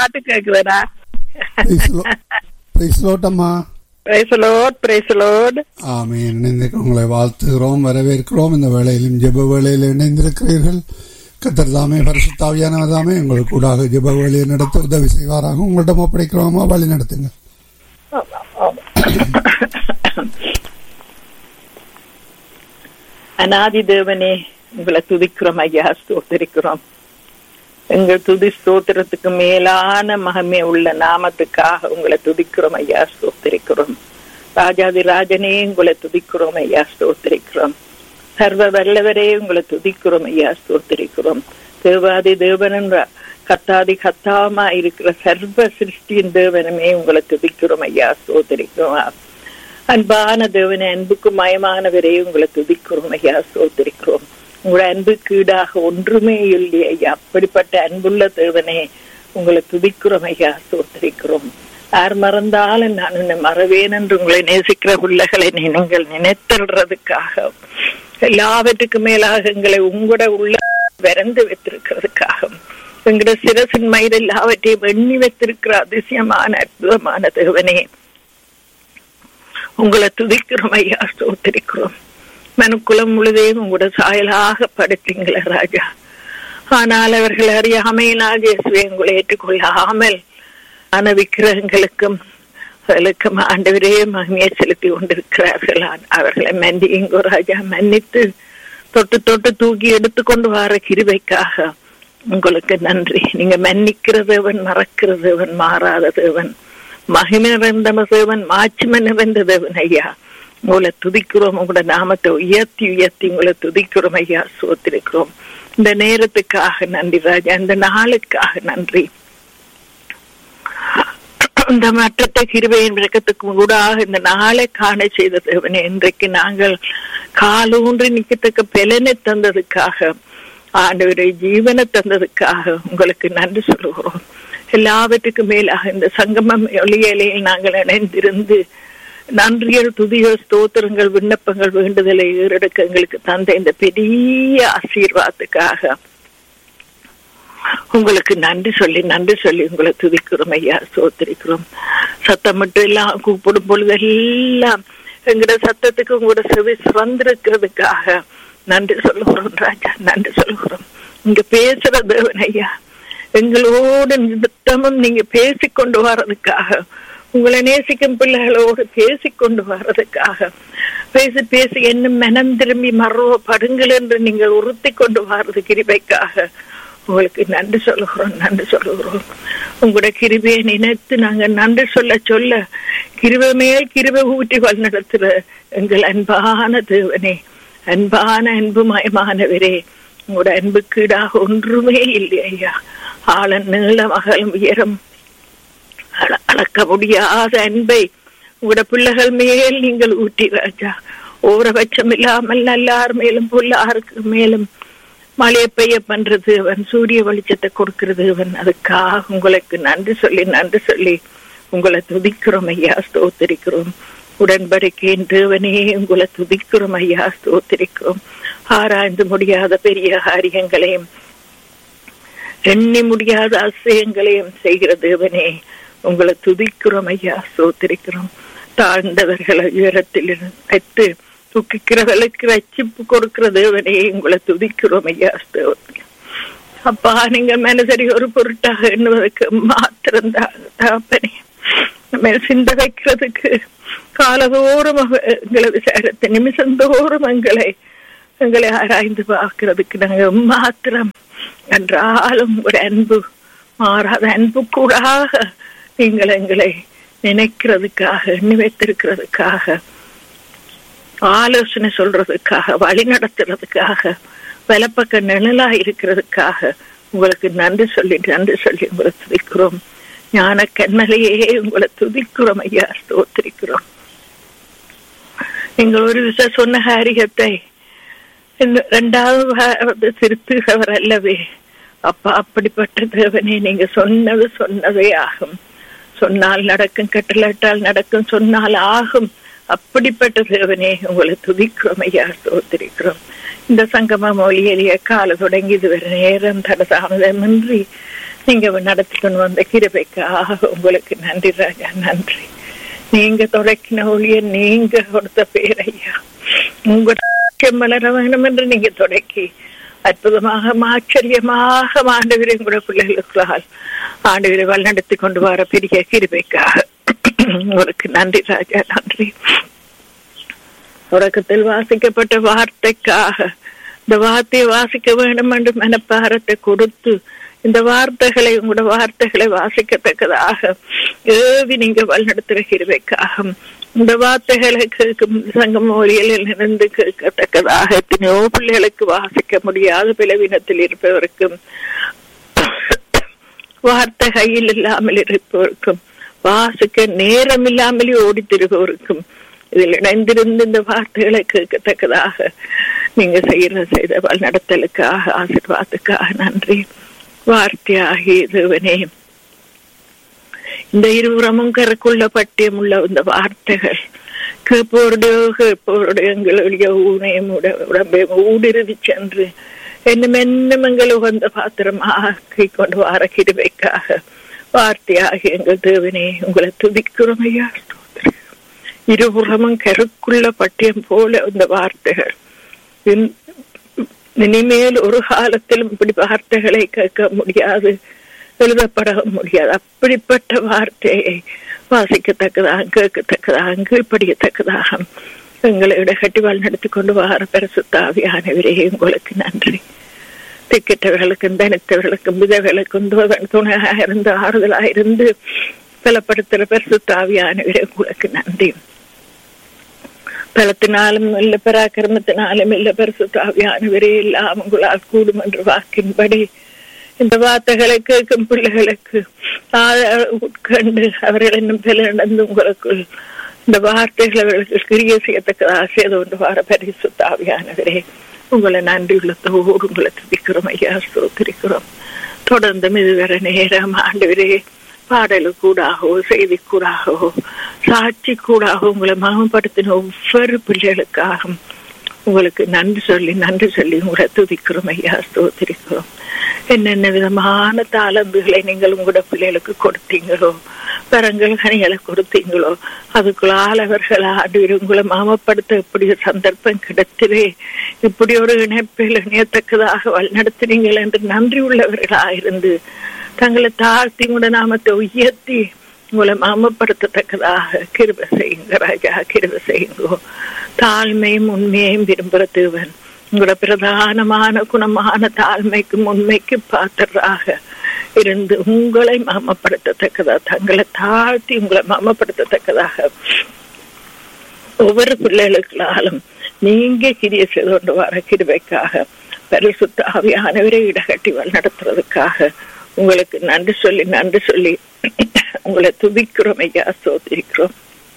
பாட்டு கேக்குதடா பிரைஸ்லோட்டம்மா பிரைசலோட் பிரைசலோட் ஆமீன் இணைந்து உங்களை வாழ்த்துகிறோம் வரவேற்கிறோம் இந்த வேளையிலும் ஜெப வேளையில் இணைந்திருக்கிறீர்கள் கத்தர் தாமே பரிசுத்தாவியானவர் தாமே உங்களுக்கு கூடாக ஜெப வேலையை நடத்த உதவி செய்வாராக உங்கள்கிட்ட ஒப்படைக்கிறோமா வழி நடத்துங்க அநாதி தேவனே உங்களை துதிக்கிறோம் ஐயா ஸ்தோத்திரிக்கிறோம் எங்கள் துதி ஸ்தோத்திரத்துக்கு மேலான மகமே உள்ள நாமத்துக்காக உங்களை துதிக்கிறோம் ஐயா ஸ்தோத்திரிக்கிறோம் ராஜாதி ராஜனே உங்களை துதிக்கிறோம் ஐயா ஸ்தோத்திரிக்கிறோம் சர்வ வல்லவரே உங்களை துதிக்கிறோம் ஐயா ஸ்தோத்திரிக்கிறோம் தேவாதி தேவனன் கத்தாதி கத்தாமா இருக்கிற சர்வ சிருஷ்டியின் தேவனமே உங்களை துதிக்கிறோம் ஐயா ஸ்தோத்திரிக்கிறோம் அன்பான தேவனை அன்புக்கு மயமானவரே உங்களை துதிக்கிறோம் ஐயா சோதரிக்கிறோம் உங்களோட அன்புக்கு ஈடாக ஒன்றுமே இல்லை ஐயா அப்படிப்பட்ட அன்புள்ள தேவனே உங்களை துதிக்கிறோம் ஐயா சோதரிக்கிறோம் யார் மறந்தாலும் நான் உன்னை மறவேன் என்று உங்களை நேசிக்கிற பிள்ளைகளை நீங்கள் நினைத்தல்றதுக்காக எல்லாவற்றுக்கும் மேலாக எங்களை உங்களோட உள்ள விரந்து வைத்திருக்கிறதுக்காக எங்களோட சிரசின் மயிர் எல்லாவற்றையும் எண்ணி வைத்திருக்கிற அதிசயமான அற்புதமான தேவனே உங்களை துதிக்கிறோம் ஐயா ஸ்தோத்திரிக்கிறோம் மனுக்குலம் முழுதையும் உங்களோட சாயலாக படுத்தீங்களே ராஜா ஆனால் அவர்கள் அறியாமையினால் இயேசுவை உங்களை ஏற்றுக்கொள்ளாமல் ஆன விக்கிரகங்களுக்கும் அவர்களுக்கும் ஆண்டவரே மகிமையை செலுத்தி கொண்டிருக்கிறார்கள் அவர்களை மன்னியுங்கோ ராஜா மன்னித்து தொட்டு தொட்டு தூக்கி எடுத்துக்கொண்டு வர கிருவைக்காக உங்களுக்கு நன்றி நீங்க மன்னிக்கிற தேவன் மறக்கிற தேவன் மாறாத தேவன் மகிமை நிறைந்த தேவன் மாட்சிமை நிறைந்த தேவன் ஐயா உங்களை துதிக்கிறோம் உங்களோட நாமத்தை உயர்த்தி உயர்த்தி உங்களை துதிக்கிறோம் ஐயா சோத்திருக்கிறோம் இந்த நேரத்துக்காக நன்றி ராஜா இந்த நாளுக்காக நன்றி இந்த மற்றத்தை கிருபையின் விளக்கத்துக்கு கூடாக இந்த நாளை காண செய்த தேவனே இன்றைக்கு நாங்கள் காலூன்றி நிக்கத்தக்க பலனை தந்ததுக்காக ஆண்டவரை ஜீவனை தந்ததுக்காக உங்களுக்கு நன்றி சொல்லுகிறோம் எல்லாவற்றுக்கும் மேலாக இந்த சங்கமம் ஒளியலையில் நாங்கள் இணைந்திருந்து நன்றியல் துதிகள் ஸ்தோத்திரங்கள் விண்ணப்பங்கள் வேண்டுதலை ஏறெடுக்க எங்களுக்கு தந்த இந்த பெரிய ஆசீர்வாதத்துக்காக உங்களுக்கு நன்றி சொல்லி நன்றி சொல்லி உங்களை துதிக்கிறோம் ஐயா சோத்திரிக்கிறோம் சத்தம் மட்டும் எல்லாம் கூப்பிடும் பொழுதெல்லாம் எங்களோட சத்தத்துக்கு உங்களோட செவி சிறந்திருக்கிறதுக்காக நன்றி சொல்லுகிறோம் ராஜா நன்றி சொல்லுகிறோம் இங்க பேசுற தேவன் ஐயா எங்களோடு நித்தமும் நீங்க பேசிக்கொண்டு வர்றதுக்காக உங்களை நேசிக்கும் பிள்ளைகளோடு பேசிக்கொண்டு வர்றதுக்காக பேசி பேசி என்ன மனம் திரும்பி மறுவப்படுங்கள் என்று நீங்கள் உறுத்தி கொண்டு வர்றது கிருபைக்காக உங்களுக்கு நன்றி சொல்லுகிறோம் நன்றி சொல்லுகிறோம் உங்களோட கிருபையை நினைத்து நாங்க நன்றி சொல்ல சொல்ல கிருபை மேல் கிருபை ஊட்டி வழிநடத்துற எங்கள் அன்பான தேவனே அன்பான அன்பு மயமானவரே உங்களோட அன்புக்கு ஈடாக ஒன்றுமே இல்லை ஐயா ஆளன் நீளம் அகலம் உயரம் அளக்க முடியாத அன்பை உங்களோட பிள்ளைகள் மேல் நீங்கள் ஊட்டி ராஜா ஓரபட்சம் இல்லாமல் நல்லார் மேலும் புல்லாருக்கு மேலும் மழையை பெய்ய பண்றது அவன் சூரிய வெளிச்சத்தை கொடுக்கிறது அவன் அதுக்காக உங்களுக்கு நன்றி சொல்லி நன்றி சொல்லி உங்களை துதிக்கிறோம் ஐயா ஸ்தோத்திரிக்கிறோம் உடன்படிக்கையின் தேவனே உங்களை துதிக்கிறோம் ஐயா ஸ்தோத்திரிக்கிறோம் ஆராய்ந்து முடியாத பெரிய காரியங்களையும் எண்ணி முடியாத அதிசயங்களையும் செய்கிற தேவனே உங்களை துதிக்கிறோம் ஐயா சோத்திரிக்கிறோம் தாழ்ந்தவர்களை உயரத்தில் வைத்து துக்கிக்கிறவர்களுக்கு ரச்சிப்பு கொடுக்கிற தேவனே உங்களை துதிக்கிறோம் ஐயா ஸ்தோத்திரம் அப்பா நீங்க மனசரி ஒரு பொருட்டாக எண்ணுவதற்கு மாத்திரம் தாப்பனே நம்ம சிந்த வைக்கிறதுக்கு காலதோறும் எங்களை விசாரத்தை நிமிஷந்தோறும் எங்களை எங்களை ஆராய்ந்து பார்க்கிறதுக்கு நாங்க மாத்திரம் என்றாலும் ஒரு அன்பு மாறாத அன்பு கூடாக நீங்கள் எங்களை நினைக்கிறதுக்காக எண்ணி வைத்திருக்கிறதுக்காக ஆலோசனை சொல்றதுக்காக வழி நடத்துறதுக்காக வலப்பக்க நிழலா இருக்கிறதுக்காக உங்களுக்கு நன்றி சொல்லி நன்றி சொல்லி உங்களை துதிக்கிறோம் ஞான கண்மலையே உங்களை துதிக்கிறோம் ஐயா ஸ்தோத்திரிக்கிறோம் நீங்கள் ஒரு விஷயம் சொன்ன காரியத்தை இரண்டாவது திருத்துகிறவர் அல்லவே அப்பா அப்படிப்பட்ட தேவனே நீங்க சொன்னது சொன்னதே ஆகும் சொன்னால் நடக்கும் கட்டளட்டால் நடக்கும் சொன்னால் ஆகும் அப்படிப்பட்ட தேவனே உங்களை துதிக்கிறோம் ஐயா சோத்திரிக்கிறோம் இந்த சங்கம மொழியிலேயே கால தொடங்கி இதுவரை நேரம் தடதாமதமின்றி நீங்க நடத்தி கொண்டு வந்த கிருபைக்காக உங்களுக்கு நன்றி ராஜா நன்றி நீங்க தொடக்கின ஒளிய நீங்க கொடுத்த பேர் ஐயா உங்க மலர வேணும் என்று நீங்க தொடக்கி அற்புதமாக ஆச்சரியமாக ஆண்டவரை கூட பிள்ளைகளுக்கால் ஆண்டவரை வழிநடத்தி கொண்டு வர பெரிய கிருபைக்காக உங்களுக்கு நன்றி ராஜா நன்றி தொடக்கத்தில் வாசிக்கப்பட்ட வார்த்தைக்காக இந்த வார்த்தையை வாசிக்க வேண்டும் என்று மனப்பாரத்தை கொடுத்து இந்த வார்த்தைகளை உங்களோட வார்த்தைகளை வாசிக்கத்தக்கதாக ஏவி நீங்க வழிநடத்துகிற கிருவைக்காக இந்த வார்த்தைகளை கேட்கும் சங்கம் மொழியில் இருந்து கேட்கத்தக்கதாக எத்தனையோ பிள்ளைகளுக்கு வாசிக்க முடியாத பிளவினத்தில் இருப்பவருக்கும் வார்த்தை கையில் இல்லாமல் இருப்பவருக்கும் வாசிக்க நேரம் இல்லாமலே ஓடி திருபவருக்கும் இதில் இணைந்திருந்து இந்த வார்த்தைகளை கேட்கத்தக்கதாக நீங்க செய்யற செய்த வழிநடத்தலுக்காக ஆசீர்வாதத்துக்காக நன்றி வார்த்தையாகி தேவனே இந்த இருபுறமும் கருக்குள்ள பட்டியம் உள்ள இந்த வார்த்தைகள் கேட்போருடையோ கேட்போருடைய எங்களுடைய ஊனையும் உடம்பையும் ஊடுருவி சென்று என்னும் என்னும் எங்கள் உகந்த பாத்திரம் ஆக்கி கொண்டு வார கிருவைக்காக வார்த்தையாகி எங்கள் தேவனே உங்களை துதிக்கிறோம் ஐயா இருபுறமும் கருக்குள்ள பட்டியம் போல இந்த வார்த்தைகள் இனிமேல் ஒரு காலத்திலும் இப்படி வார்த்தைகளை கேட்க முடியாது எழுதப்பட முடியாது அப்படிப்பட்ட வார்த்தையை வாசிக்கத்தக்கதாக கேட்கத்தக்கதாக கீழ்ப்படியத்தக்கதாக எங்களை இடகட்டி வழிநடத்தி கொண்டு வார பரிசுத்தாவியானவரே உங்களுக்கு நன்றி திக்கிட்டவர்களுக்கும் தனித்தவர்களுக்கும் விதவர்களுக்கும் துணையாக இருந்து ஆறுதலாக இருந்து பலப்படுத்துகிற பரிசுத்தாவியானவரே உங்களுக்கு நன்றி பலத்தினாலும் இல்ல பராக்கிரமத்தினாலும் இல்ல பரிசுத்தாவியானவரே எல்லாம் உங்களால் கூடும் என்று வாக்கின்படி இந்த வார்த்தைகளை கேட்கும் பிள்ளைகளுக்கு உட்கண்டு அவர்கள் இன்னும் பல நடந்து உங்களுக்கு இந்த வார்த்தைகள் அவர்களுக்கு கிரிய செய்யத்தக்கதாக செய்து கொண்டு வர பரிசுத்தாவியானவரே உங்களை நன்றி உள்ளத்தோடு உங்களை துதிக்கிறோம் ஐயா ஸ்தோத்திரிக்கிறோம் தொடர்ந்து இதுவரை நேரம் ஆண்டவரே பாடலு கூடாகவோ செய்தி கூடாகவோ சாட்சி கூடாகவோ உங்களை மகப்படுத்தின ஒவ்வொரு பிள்ளைகளுக்காகவும் உங்களுக்கு நன்றி சொல்லி நன்றி சொல்லி உங்களை துதிக்கிறோம் ஐயா ஸ்தோத்திரிக்கிறோம் என்னென்ன விதமான தாளந்துகளை நீங்கள் உங்களோட பிள்ளைகளுக்கு கொடுத்தீங்களோ வரங்கள் கனிகளை கொடுத்தீங்களோ அதுக்குள்ளால் அவர்கள் ஆண்டு உங்களை மாமப்படுத்த இப்படி சந்தர்ப்பம் கிடைத்ததே இப்படி ஒரு இணைப்பில் இணையத்தக்கதாக வழிநடத்தினீங்கள் என்று நன்றி உள்ளவர்களாயிருந்து தங்களை தாழ்த்தி உங்களோட நாமத்தை உயர்த்தி உங்களை மாமப்படுத்தத்தக்கதாக கிருப செய்யுங்க ராஜா கிருப செய்யுங்கோ தாழ்மையும் உண்மையையும் விரும்புகிற தேவன் உங்களோட பிரதானமான குணமான தாழ்மைக்கும் உண்மைக்கு பாத்திராக இருந்து உங்களை மாமப்படுத்தத்தக்கதாக தங்களை தாழ்த்தி உங்களை மாமப்படுத்தத்தக்கதாக ஒவ்வொரு பிள்ளைகளுக்காலும் நீங்க கிரிய செய்து கொண்டு வர கிருவைக்காக பரிசுத்த ஆவியானவரை இடகட்டி நடத்துறதுக்காக உங்களுக்கு நன்றி சொல்லி நன்றி சொல்லி உங்களை துதிக்கிறோம் ஐயா சோதிக்கிறோம்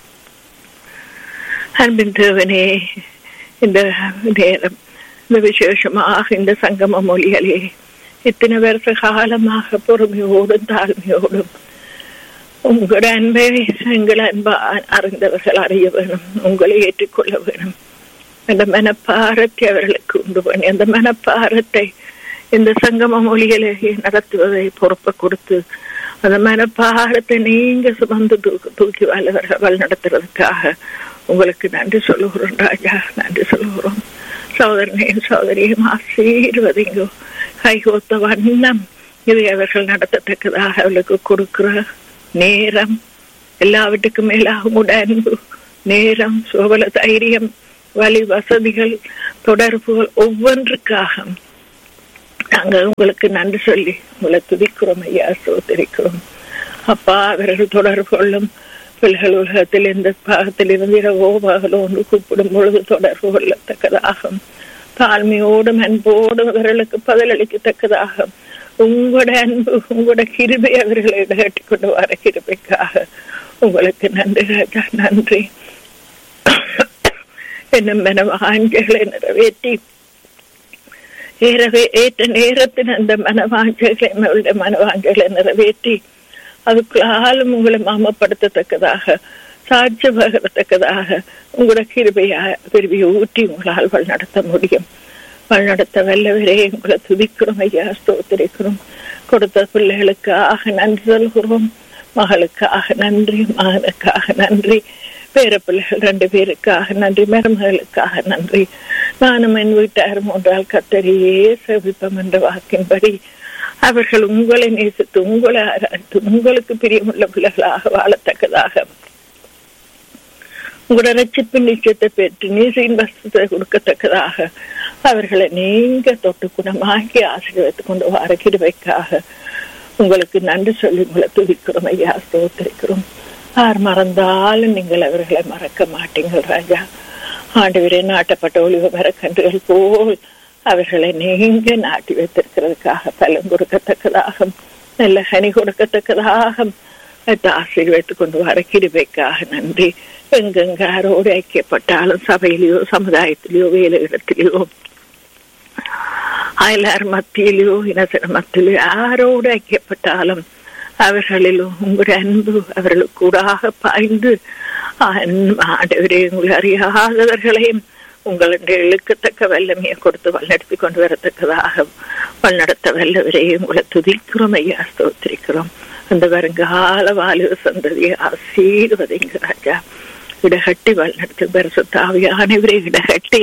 அன்பின் தேவனே இந்த நேரம் இந்த விசேஷமாக இந்த சங்கம மொழிகளே இத்தனை வருஷ காலமாக பொறுமையோடும் தாழ்மையோடும் உங்களோட அன்பை எங்கள் அன்பா அறிந்தவர்கள் அறிய வேணும் உங்களை ஏற்றுக்கொள்ள வேணும் அந்த மனப்பாரத்தை அவர்களுக்கு உண்டு பண்ணி அந்த மனப்பாரத்தை இந்த சங்கம மொழிகளை நடத்துவதை பொறுப்பை கொடுத்து அந்த மனப்பாரத்தை நீங்க சுமந்து தூக்கி தூக்கி வல்லவர்கள் வழி நடத்துறதுக்காக உங்களுக்கு நன்றி சொல்லுகிறோம் ராஜா நன்றி சொல்லுகிறோம் சோதரனையும் சோதரியும் ஆசீர்வதிங்கோ கைகோத்த வண்ணம் இதை அவர்கள் நடத்தத்தக்கதாக அவளுக்கு கொடுக்கிற நேரம் எல்லாவற்றுக்கும் மேலாக உங்களோட அன்பு நேரம் சோபல தைரியம் வழி வசதிகள் தொடர்புகள் ஒவ்வொன்றுக்காக நாங்கள் உங்களுக்கு நன்றி சொல்லி உங்களை துதிக்கிறோம் ஐயா சோதரிக்கிறோம் அப்பா அவர்கள் தொடர்பு கொள்ளும் பிள்ளைகள் உலகத்தில் இந்த பாகத்தில் இருந்து இரவோ பகலோ ஒன்று கூப்பிடும் பொழுது தொடர்பு கொள்ளத்தக்கதாக தாழ்மையோடும் அன்போடும் அவர்களுக்கு பதிலளிக்கத்தக்கதாக உங்களோட அன்பு உங்களோட கிருபை அவர்களை இடகட்டி கொண்டு வர கிருபைக்காக உங்களுக்கு நன்றி ராஜா நன்றி என்னும் மனவாஞ்சைகளை நிறைவேற்றி ஏறவே ஏற்ற நேரத்தில் அந்த மனவாஞ்சைகளை நம்மளுடைய மனவாஞ்சைகளை நிறைவேற்றி அதுக்குள்ளாலும் உங்களை மாமப்படுத்தத்தக்கதாக சாட்சி பகரத்தக்கதாக உங்களோட கிருபையா கிருபியை ஊற்றி உங்களால் வழிநடத்த முடியும் வழிநடத்த வல்லவரே உங்களை துதிக்கிறோம் ஐயா ஸ்தோத்திரிக்கிறோம் கொடுத்த பிள்ளைகளுக்காக நன்றி சொல்கிறோம் மகளுக்காக நன்றி மகனுக்காக நன்றி பேர பிள்ளைகள் ரெண்டு பேருக்காக நன்றி மருமகளுக்காக நன்றி நானும் என் வீட்டார் மூன்றால் கத்தரியே செவிப்பம் என்ற வாக்கின்படி அவர்கள் உங்களை நேசித்து உங்களை ஆராய்த்து உங்களுக்கு பிரியமுள்ள பிள்ளைகளாக வாழத்தக்கதாக உங்களோட ரட்சிப்பின் நிச்சயத்தை பெற்று நீசின் வசத்தை கொடுக்கத்தக்கதாக அவர்களை நீங்க தொட்டு குணமாக்கி ஆசீர்வதித்துக் கொண்டு வர கிருபைக்காக உங்களுக்கு நன்றி சொல்லி உங்களை துதிக்கிறோம் ஐயா ஸ்தோத்திரிக்கிறோம் யார் மறந்தாலும் நீங்கள் அவர்களை மறக்க மாட்டீங்கள் ராஜா ஆண்டவரே நாட்டப்பட்ட ஒளிவு மரக்கன்றுகள் போல் அவர்களை நீங்க நாட்டி வைத்திருக்கிறதுக்காக பலன் கொடுக்கத்தக்கதாக நல்ல கனி கொடுக்கத்தக்கதாக ஆசீர்வதித்துக் கொண்டு வர கிருபைக்காக நன்றி எங்கெங்க யாரோடு ஐக்கியப்பட்டாலும் சபையிலேயோ சமுதாயத்திலேயோ வேலை இடத்திலேயோ அயலார் மத்தியிலோ இனசன மத்தியிலோ யாரோடு ஐக்கியப்பட்டாலும் அவர்களிலும் உங்களுடைய அன்பு அவர்களுக்கு கூடாக பாய்ந்து ஆண்டவரே உங்களை அறியாதவர்களையும் உங்களுடைய இழுக்கத்தக்க வல்லமையை கொடுத்து வழிநடத்தி கொண்டு வரத்தக்கதாக வழிநடத்த வல்லவரே உங்களை துதிக்கிறோம் ஐயா ஸ்தோத்திரிக்கிறோம் அந்த வருங்கால வாலிப சந்ததியை ஆசீர்வதிங்க ராஜா இடகட்டி வழிநடத்தி பரிசுத்தாவியானவரே இடகட்டி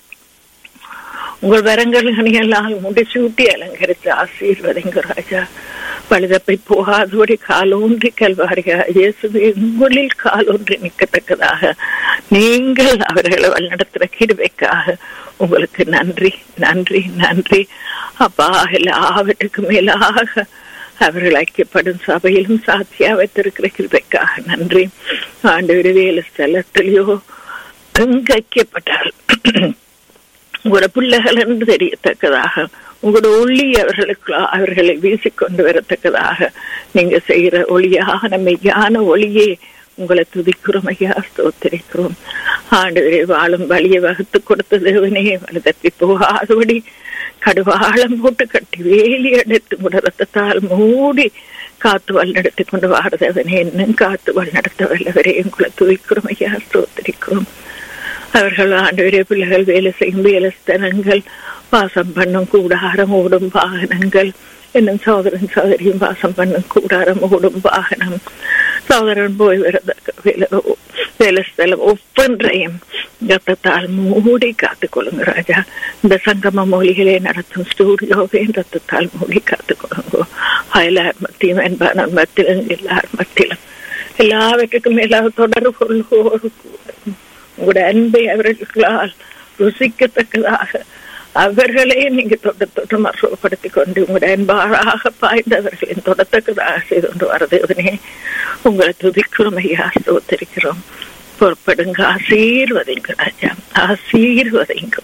உங்கள் வரங்கள்களையெல்லாம் முடிசூட்டி அலங்கரித்து ஆசீர்வதிங்க ராஜா பழுதப்பை போகாதபடி காலோன்றி கல்வாரியா இயேசுவே உங்களில் காலோன்றி நிற்கத்தக்கதாக நீங்கள் அவர்களை வழிநடத்துகிற கிருவைக்காக உங்களுக்கு நன்றி நன்றி நன்றி அப்பா எல்லாவற்றுக்கும் மேலாக அவர்கள் ஐக்கியப்படும் சபையிலும் சாத்தியா வைத்திருக்கிற கிருபைக்காக நன்றி ஆண்டு வேலை ஸ்தலத்திலேயோ எங்க ஐக்கியப்பட்டால் உங்களோட பிள்ளைகள் என்று தெரியத்தக்கதாக உங்களோட ஒளி அவர்களுக்கு அவர்களை வீசிக்கொண்டு வரத்தக்கதாக நீங்க செய்கிற ஒளியான மெய்யான ஒளியே உங்களை துதிக்கிறோம் ஐயா ஸ்தோத்திரிக்கிறோம் ஆண்டு வாழும் வழியை வகுத்து கொடுத்த தேவனே வலுதப்பி போகாதபடி கடுவாளம் போட்டு கட்டி வேலி அடைத்து முடரத்தால் மூடி காத்து வழிநடத்தி கொண்டு வாடுதவனே இன்னும் காத்து வழிநடத்த வல்லவரே உங்களை துதிக்கிறோம் ஐயா ஸ்தோத்திரிக்கிறோம் அவர்கள் ஆண்டு பிள்ளைகள் வேலை செய்யும் வேலைஸ்தலங்கள் வாசம் பண்ணும் கூடாரம் ஓடும் வாகனங்கள் என்னும் சோதரன் சோதரியும் வாசம் பண்ணும் கூடாரம் ஓடும் வாகனம் சோதரன் போய் வேலைஸ்தலம் ஒவ்வொன்றையும் ரத்தத்தால் மூடி காத்துக் கொள்ளுங்க ராஜா இந்த சங்கம மொழிகளை நடத்தும் ஸ்டூடியோவே ரத்தத்தால் மூடி காத்துக் கொள்ளுங்க அயலார் மத்தியும் என்பான மத்தியிலும் எல்லார் மத்தியிலும் எல்லாவற்றுக்கும் மேலாக தொடர்பு கொள்வோர் உங்களோட அன்பை அவர்களால் ருசிக்கத்தக்கதாக அவர்களே நீங்க தொட்ட தொட்டு மறுபடுத்தி கொண்டு உங்களோட அன்பாக பாய்ந்தவர்களின் தொடத்தக்கதாக செய்து கொண்டு வரதேவனே உங்களை துதிக்கிறோம் ஐயா ஸ்தோத்திருக்கிறோம் புறப்படுங்க ஆசீர்வதிங்க ராஜா ஆசீர்வதிங்க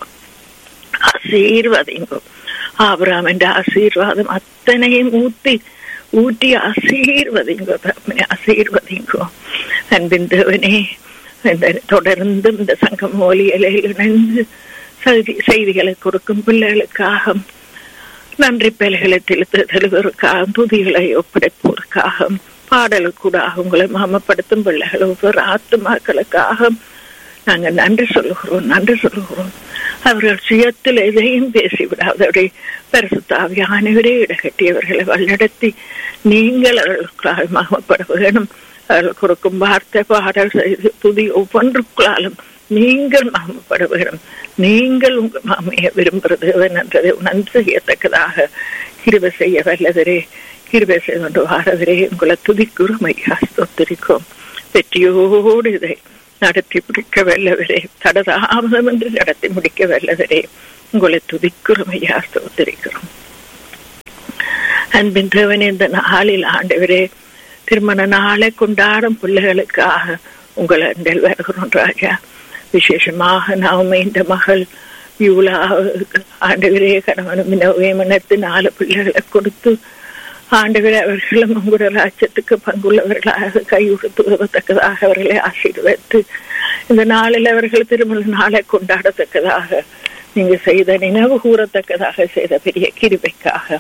ஆசீர்வதிங்க ஆபராம் என்ற ஆசீர்வாதம் அத்தனையும் ஊத்தி ஊட்டி ஆசீர்வதிங்க ஆசீர்வதிங்கோ அன்பின் தேவனே தொடர்ந்து இந்த சங்கம் ஒலியலையில் இணைந்து செய்தி செய்திகளை கொடுக்கும் பிள்ளைகளுக்காக நன்றி பிள்ளைகளை தெளித்து தெளிவதற்காக துதிகளை ஒப்படைப்பதற்காக பாடலுக்கூடாக உங்களை மாமப்படுத்தும் பிள்ளைகள் ஒவ்வொரு ஆத்துமாக்களுக்காக நாங்கள் நன்றி சொல்லுகிறோம் நன்றி சொல்லுகிறோம் அவர்கள் சுயத்தில் எதையும் பேசிவிடாதபடி பரிசுத்தாவியானவரே இடகட்டியவர்களை வழிநடத்தி நீங்கள் அவர்களுக்காக மகமப்பட வேணும் அவர்கள் கொடுக்கும் வார்த்தை பாடல் செய்து துதி ஒவ்வொன்றுக்குள்ளாலும் நீங்கள் மாமப்பட வேண்டும் நீங்கள் உங்கள் மாமைய விரும்புறது என்றதை உணர்ந்து செய்யத்தக்கதாக கிருபை செய்ய வல்லவரே கிருபை செய்து கொண்டு வாரவரே உங்களை துதிக்குறும் ஐயா ஸ்தோத்திரிக்கும் வெற்றியோடு இதை நடத்தி முடிக்க வல்லவரே தடதாமதம் என்று நடத்தி முடிக்க வல்லவரே உங்களை துதிக்குறும் ஐயா ஸ்தோத்திரிக்கிறோம் அன்பின் தேவன் இந்த நாளில் ஆண்டவரே திருமண நாளை கொண்டாடும் பிள்ளைகளுக்காக உங்களை வருகிறோம் ராஜா விசேஷமாக நாம் இந்த மகள் யூலா ஆண்டவரே கணவனும் வினோவேமனத்து நாலு பிள்ளைகளை கொடுத்து ஆண்டவர் அவர்களும் உங்களோட ராஜ்யத்துக்கு பங்குள்ளவர்களாக கையுறுத்து உதவத்தக்கதாக அவர்களை ஆசீர்வதித்து இந்த நாளில் அவர்கள் திருமண நாளை கொண்டாடத்தக்கதாக நீங்க செய்த நினைவு கூறத்தக்கதாக செய்த பெரிய கிருபைக்காக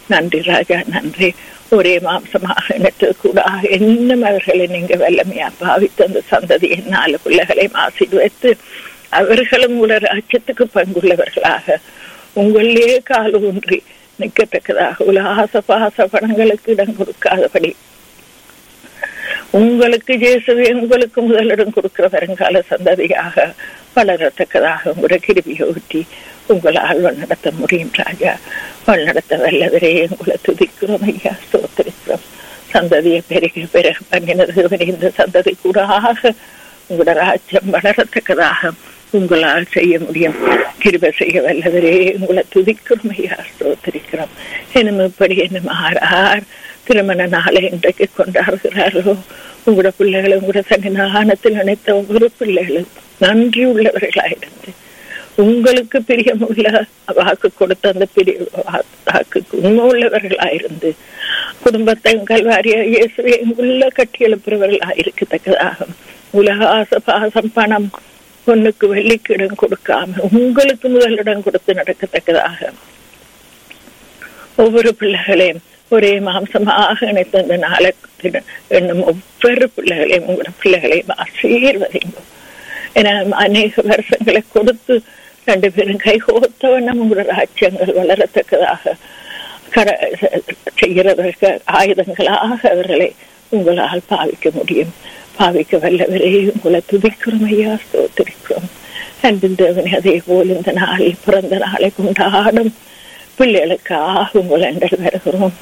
நன்றி ராஜா நன்றி ஒரே மாம்சமாக இணைத்தது கூட இன்னும் அவர்களை நீங்க வல்லமையா பாவித்து அந்த சந்ததியை நாலு பிள்ளைகளையும் ஆசீர்வதித்து அவர்களும் உள்ள ராஜ்யத்துக்கு பங்குள்ளவர்களாக உங்களிலே கால் ஊன்றி நிற்கத்தக்கதாக உலகாச பாச பணங்களுக்கு இடம் கொடுக்காதபடி உங்களுக்கு இயேசுவே உங்களுக்கு முதலிடம் கொடுக்கிற வருங்கால சந்ததியாக வளரத்தக்கதாக உங்களோட கிருபியை ஊற்றி உங்களால் வழிநடத்த முடியும் ராஜா வழிநடத்த வல்லவரே உங்களை துதிக்கிறோம் ஐயா சோத்திருக்கிறோம் சந்ததியை பெருக பெருக பண்ணினது இந்த சந்ததி கூடாக உங்களோட ராஜ்யம் வளரத்தக்கதாக உங்களால் செய்ய முடியும் கிருப செய்ய வல்லவரே உங்களை துதிக்கிறோம் ஐயா ஸ்தோத்திரிக்கிறோம் என்னும் இப்படி என்ன மாறார் திருமண நாளை இன்றைக்கு கொண்டாடுகிறாரோ உங்களோட பிள்ளைகளை உங்களோட சன்னிதானத்தில் நினைத்த ஒவ்வொரு பிள்ளைகளும் நன்றி உள்ளவர்களாயிருந்து உங்களுக்கு பிரியமுள்ள வாக்கு கொடுத்த அந்த பிரிய வாக்குக்கு உண்மை உள்ளவர்களாயிருந்து குடும்பத்தை கல்வாரிய இயேசுவை உள்ள கட்டி எழுப்புறவர்களாயிருக்கத்தக்கதாக உலக ஆச பாசம் பணம் பொண்ணுக்கு வெள்ளிக்கு இடம் கொடுக்காம உங்களுக்கு முதலிடம் கொடுத்து நடக்கத்தக்கதாக ஒவ்வொரு பிள்ளைகளையும் ஒரே மாம்சமாக இணைத்த அந்த நாளத்தில் என்னும் ஒவ்வொரு பிள்ளைகளையும் உங்களோட பிள்ளைகளையும் ஆசீர்வதிங்க என அநேக வருஷங்களை கொடுத்து ரெண்டு பேரும் கைகோத்தவண்ணம் உங்களோட ராஜ்யங்கள் வளரத்தக்கதாக கர செய்கிறவர்கள் ஆயுதங்களாக அவர்களை உங்களால் பாவிக்க முடியும் பாவிக்க வல்லவரே உங்களை துதிக்கிறோம் ஐயா ஸ்தோத்திரிக்கிறோம் அன்பின் தேவனே அதே போல் இந்த நாளில் பிறந்த நாளை கொண்டாடும் பிள்ளைகளுக்காக உங்களை அண்டர் வருகிறோம்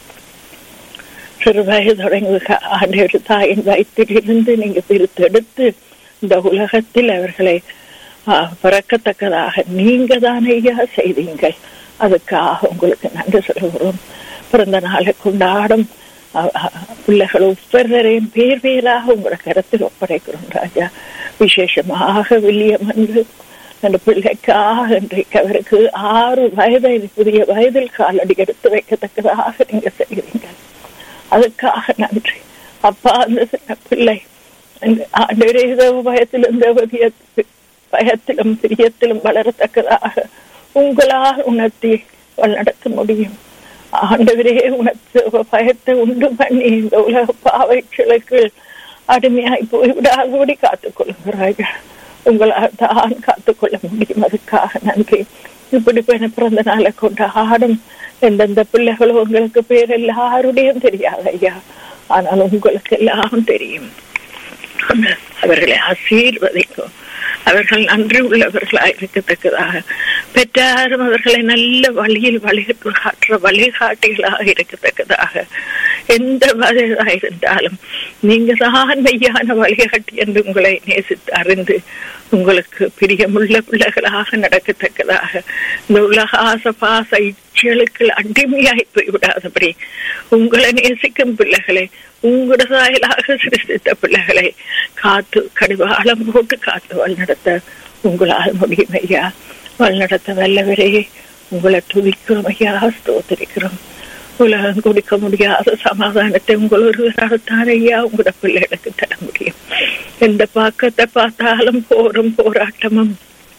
சிறு வயது தொடங்கி ஆண்டு தாயின் வயிற்றிலிருந்து நீங்க பிரித்தெடுத்து இந்த உலகத்தில் அவர்களை பிறக்கத்தக்கதாக நீங்க தானே ஐயா செய்தீங்கள் அதுக்காக உங்களுக்கு நன்றி சொல்கிறோம் பிறந்த நாளை கொண்டாடும் பிள்ளைகள் ஒவ்வொருவரையும் பேர் பேராக உங்களோட கருத்தில் ஒப்படைக்கிறோம் ராஜா விசேஷமாக வில்லியம் என்று அந்த பிள்ளைக்காக இன்றைக்கு அவருக்கு ஆறு வயதை புதிய வயதில் காலடி எடுத்து வைக்கத்தக்கதாக நீங்க செய்கிறீங்க அதுக்காக நன்றி அப்பா அந்த சின்ன பிள்ளை ஆண்டவரே பயத்திலும் பயத்திலும் பிரியத்திலும் வளரத்தக்கதாக உங்களால் உணர்த்தி நடத்த முடியும் ஆண்டவரே உணர்த்து பயத்தை உண்டு பண்ணி இந்த உலக பாவை சிலைக்கு அடிமையாய் போய்விடாதபடி காத்துக் கொள்கிறார்கள் உங்களால் தான் காத்துக்கொள்ள முடியும் அதுக்காக நன்றி இப்படி பிறந்த நாளை கொண்டாடும் எந்தெந்த பிள்ளைகளோ உங்களுக்கு பேர் எல்லாருடையும் தெரியாது ஐயா ஆனால் உங்களுக்கு எல்லாம் தெரியும் அவர்களை ஆசீர்வதிக்கும் அவர்கள் நன்றி உள்ளவர்களாக இருக்கத்தக்கதாக பெற்றாரும் அவர்களை நல்ல வழியில் வழிகாட்டுற வழிகாட்டிகளாக இருக்கத்தக்கதாக எந்த வகையாக இருந்தாலும் நீங்க தான் மெய்யான வழிகாட்டி என்று உங்களை நேசித்து அறிந்து உங்களுக்கு பிரியமுள்ள பிள்ளைகளாக நடக்கத்தக்கதாக இந்த உலக ஆச பாச இச்சலுக்கு அடிமையாய் போய்விடாதபடி உங்களை நேசிக்கும் பிள்ளைகளை உங்களோட சாயலாக சிருஷ்டித்த பிள்ளைகளை காத்து கடிவாளம் போட்டு காத்து வழிநடத்த உங்களால் முடியும் ஐயா வழிநடத்த வல்லவரே உங்களை துதிக்கிறோம் ஐயா ஸ்தோத்திரிக்கிறோம் உலகம் கொடுக்க முடியாத சமாதானத்தை உங்கள் ஒருவராகத்தான் ஐயா உங்களோட பிள்ளைகளுக்கு தர முடியும் எந்த பாக்கத்தை பார்த்தாலும் போரும் போராட்டமும்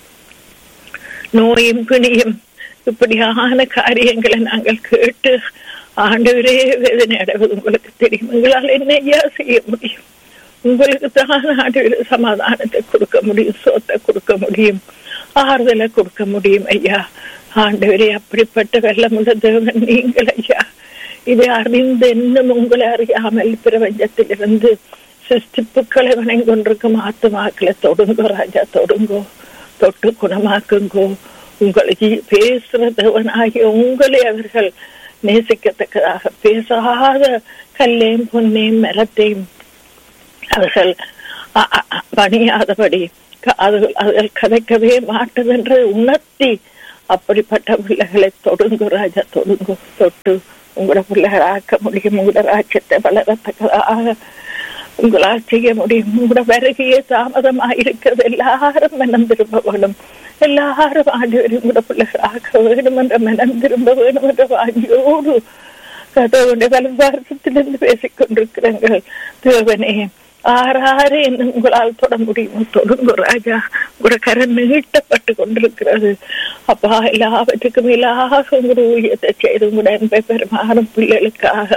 நோயும் பிணியும் இப்படியான காரியங்களை நாங்கள் கேட்டு ஆண்டவரே வேதனை அடைவது உங்களுக்கு தெரியும் உங்களால் என்ன ஐயா செய்ய முடியும் உங்களுக்கு தான் ஆண்டவர் சமாதானத்தை கொடுக்க முடியும் சோத்தை கொடுக்க முடியும் ஆறுதலை கொடுக்க முடியும் ஐயா ஆண்டவரே அப்படிப்பட்ட வெள்ளமுள்ள தேவன் நீங்கள் ஐயா இதை அறிந்து இன்னும் உங்களை அறியாமல் பிரபஞ்சத்திலிருந்து சிருஷ்டிப்புக்களை வணங்கி கொண்டிருக்கும் ஆத்துமாக்களை தொடுங்கோ ராஜா தொடுங்கோ தொட்டு குணமாக்குங்கோ உங்களை பேசுற தேவனாகிய உங்களை அவர்கள் நேசிக்கத்தக்கதாக பேசாத கல்லையும் பொன்னையும் மரத்தையும் அவர்கள் பணியாதபடி அதுகள் கதைக்கவே மாட்டதென்று உணர்த்தி அப்படிப்பட்ட பிள்ளைகளை தொடுங்கு ராஜா தொடுங்கு தொட்டு உங்களோட பிள்ளைகள் ஆக்க முடியும் உங்களோட ராஜ்யத்தை வளரத்தக்கதாக உங்களால் செய்ய முடியும் உங்களோட வருகையே தாமதமாக இருக்கிறது எல்லாரும் மனம் திரும்ப வேணும் எல்லாரும் ஆண்டு உங்களோட பிள்ளைகள் ஆக்க வேணும் என்ற மனம் திரும்ப வேணும் என்ற வாங்கியோடு கதவுடைய வலம்பாரத்திலிருந்து பேசிக் கொண்டிருக்கிறார்கள் தேவனே ஆறாறு என்ன உங்களால் தொட முடியும் தொடுங்க ராஜா உங்களோட கரம் நீட்டப்பட்டு கொண்டிருக்கிறது அப்பா எல்லாவற்றுக்கும் மேலாக உங்களோட ஊழியத்தை செய்து உங்களோட அன்பை பெருமாறும் பிள்ளைகளுக்காக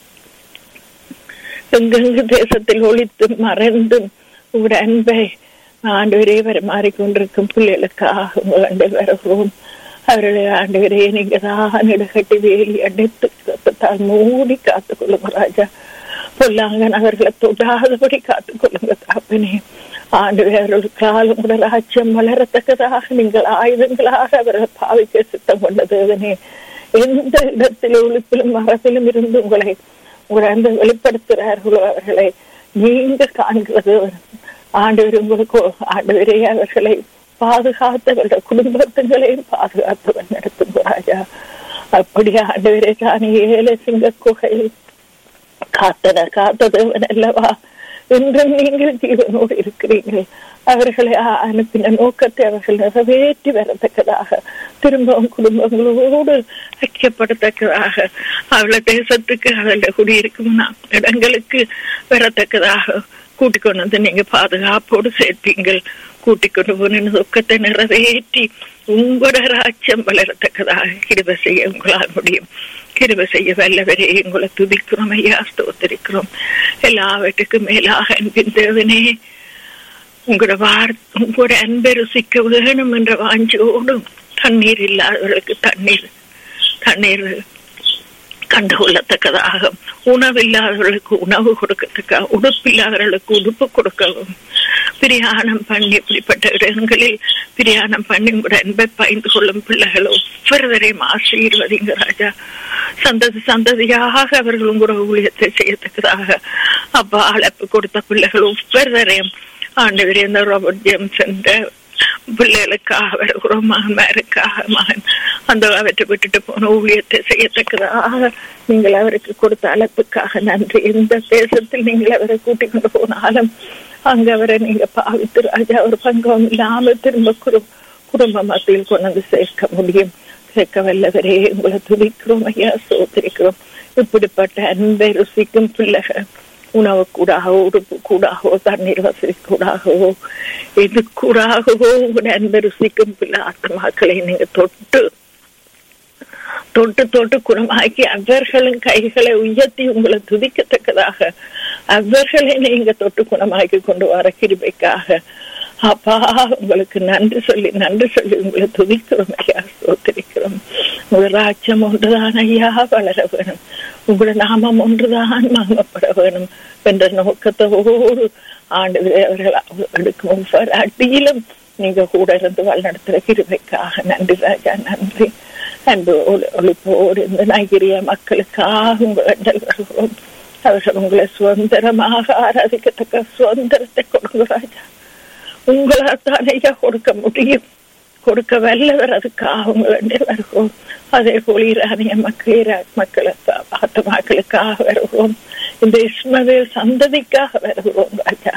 எங்கெங்கு தேசத்தில் ஒழித்தும் மறைந்தும் உங்களோட அன்பை ஆண்டவரே பரிமாறி கொண்டிருக்கும் பிள்ளைகளுக்காக உங்கள் அண்டை வருகிறோம் அவர்களை ஆண்டவரே நீங்க தான் இடகட்டி வேலி அடைத்து கப்பத்தால் மூடி காத்துக் கொள்ளுங்க ராஜா பொல்லாங்கன் அவர்களை தொடாதபடி காத்துக் கொள்ளுங்க தாப்பனே ஆண்டவரே அவர்களுக்கால் உங்களோட ராஜ்யம் வளரத்தக்கதாக நீங்கள் ஆயுதங்களாக அவர்களை பாவிக்க சித்தம் கொண்ட தேவனே எந்த இடத்திலும் ஒழிப்பிலும் மரத்திலும் இருந்து உங்களை உங்களை அந்த வெளிப்படுத்துகிறார்களோ அவர்களை நீங்க காண்கிறது ஆண்டவர் உங்களுக்கு ஆண்டவரே அவர்களை பாதுகாத்தவர்கள குடும்பத்துங்களையும் பாதுகாத்தவன் நடத்தும் ராஜா அப்படி ஆண்டவரே தான் ஏழை சிங்க குகையில் காத்தன காத்ததவன் அல்லவா என்றும் நீங்கள் ஜீவனோடு இருக்கிறீர்கள் அவர்களை அனுப்பின நோக்கத்தை அவர்கள் நிறைவேற்றி வரத்தக்கதாக திரும்பவும் குடும்பங்களோடு ஐக்கியப்படத்தக்கதாக அவள தேசத்துக்கு அவள குடியிருக்கும் இடங்களுக்கு வரத்தக்கதாக கூட்டிக் கொண்டு வந்து நீங்க பாதுகாப்போடு சேர்ப்பீங்கள் கூட்டிக் கொண்டு போன துக்கத்தை நிறைவேற்றி உங்களோட ராஜ்யம் வளரத்தக்கதாக கிருப செய்ய உங்களால் முடியும் கிருப செய்ய வல்லவரே உங்களை துதிக்கிறோம் ஐயா ஸ்தோத்திரிக்கிறோம் எல்லாவற்றுக்கும் மேலாக அன்பின் தேவனே உங்களோட வார் உங்களோட அன்பை ருசிக்க வேணும் என்ற வாஞ்சியோடும் தண்ணீர் இல்லாதவர்களுக்கு தண்ணீர் தண்ணீர் கண்டுகொள்ளத்தக்கதாக உணவில்லாதவர்களுக்கு உணவு கொடுக்கத்தக்க உடுப்பில்லாதவர்களுக்கு உடுப்பு கொடுக்கவும் பிரியாணம் பண்ணி இப்படிப்பட்ட இடங்களில் பிரியாணம் பண்ணி உங்களோட அன்பை பயந்து கொள்ளும் பிள்ளைகள் ஒவ்வொருவரையும் ஆசீர்வதிங்க ராஜா சந்ததி சந்ததியாக அவர்கள் உங்களோட ஊழியத்தை செய்யத்தக்கதாக அப்பா அழைப்பு கொடுத்த பிள்ளைகள் ஒவ்வொருவரையும் ஆண்டவர் இந்த ரோபர்ட் ஜேம்ஸ் என்ற பிள்ளைகளுக்காக வருகிறோம் மகன்மாருக்காக மகன் அந்த அவற்றை விட்டுட்டு போன ஊழியத்தை செய்யத்தக்கதாக நீங்கள் அவருக்கு கொடுத்த அழைப்புக்காக நன்றி எந்த தேசத்தில் நீங்கள் அவரை கூட்டிக் கொண்டு போனாலும் அங்க அவரை நீங்க பாவித்து ராஜா ஒரு பங்கம் இல்லாமல் திரும்ப குடும் குடும்ப மத்தியில் கொண்டு வந்து சேர்க்க முடியும் சேர்க்க வல்லவரே உங்களை துதிக்கிறோம் ஐயா சோதரிக்கிறோம் இப்படிப்பட்ட அன்பை ருசிக்கும் பிள்ளைகள் உணவு கூடாகவோ உடுப்பு கூடாகவோ தண்ணீர் வசதி கூடாகவோ இது கூடாகவோ உங்களோட அன்பை ருசிக்கும் பிள்ளை ஆத்மாக்களை நீங்க தொட்டு தொட்டு தொட்டு குணமாக்கி அவர்களும் கைகளை உயர்த்தி உங்களை துதிக்கத்தக்கதாக அவர்களை நீங்க தொட்டு குணமாக்கி கொண்டு வர கிருபைக்காக அப்பா உங்களுக்கு நன்றி சொல்லி நன்றி சொல்லி உங்களை துதிக்கிறோம் ஐயா சோத்திரிக்கிறோம் உங்க ராஜ்யம் ஒன்றுதான் ஐயா வளர வேணும் உங்களோட நாமம் ஒன்றுதான் மகமப்பட வேணும் என்ற நோக்கத்தோடு ஆண்டு அவர்கள் எடுக்கும் ஒவ்வொரு அடியிலும் நீங்க கூட இருந்து வழிநடத்துற கிருபைக்காக நன்றி ராஜா நன்றி அன்பு ஒளிப்போடு இந்த நைகிரிய மக்களுக்காக உங்கள் வருகிறோம் அவர்கள் உங்களை சுதந்திரமாக ஆராதிக்கத்தக்க சுதந்திரத்தை கொடுங்க ராஜா உங்களால் தான் ஐயா கொடுக்க முடியும் கொடுக்க வல்லவர் அதுக்காக உங்களை வருகிறோம் அதே போல ஈரானிய மக்கள் ஈராக் மக்களுக்கு ஆத்த மக்களுக்காக வருகிறோம் இந்த இஸ்மவேல் சந்ததிக்காக வருகிறோம் ராஜா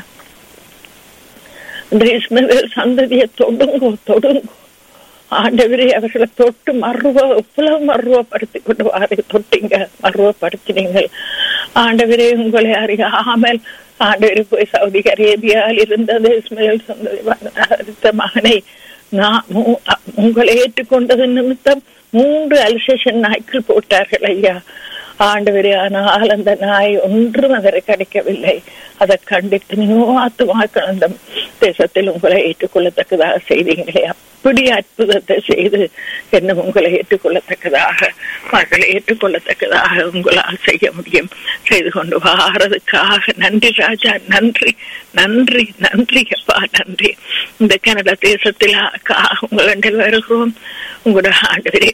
இந்த இஸ்மவேல் சந்ததியை தொடுங்கோ தொடுங்கோ ஆண்டவரே அவர்களை தொட்டு மருவ எவ்வளவு மருவப்படுத்தி கொண்டு வாரி தொட்டிங்க மருவப்படுத்தினீங்கள் ஆண்டவரே உங்களை அறியாமல் ஆண்டவரே போய் சவுதி அரேபியாவில் இருந்தது இஸ்மேல் சந்ததி மகனை நான் உங்களை ஏற்றுக்கொண்டது நிமித்தம் மூன்று அல்சேஷன் நாய்க்கள் போட்டார்கள் ஐயா ஆண்டவரே ஆனால் அந்த நாய் ஒன்றும் அதற்கு கிடைக்கவில்லை அதை கண்டித்து ஆத்துமாக்கள் அந்த தேசத்தில் உங்களை ஏற்றுக்கொள்ளத்தக்கதாக செய்தீங்களே அப்படி அற்புதத்தை செய்து என்ன உங்களை ஏற்றுக்கொள்ளத்தக்கதாக மக்களை ஏற்றுக்கொள்ளத்தக்கதாக உங்களால் செய்ய முடியும் செய்து கொண்டு வாரதுக்காக நன்றி ராஜா நன்றி நன்றி நன்றி அப்பா நன்றி இந்த கனடா தேசத்தில் உங்களிடம் வருகிறோம் உங்களோட ஆண்டவரே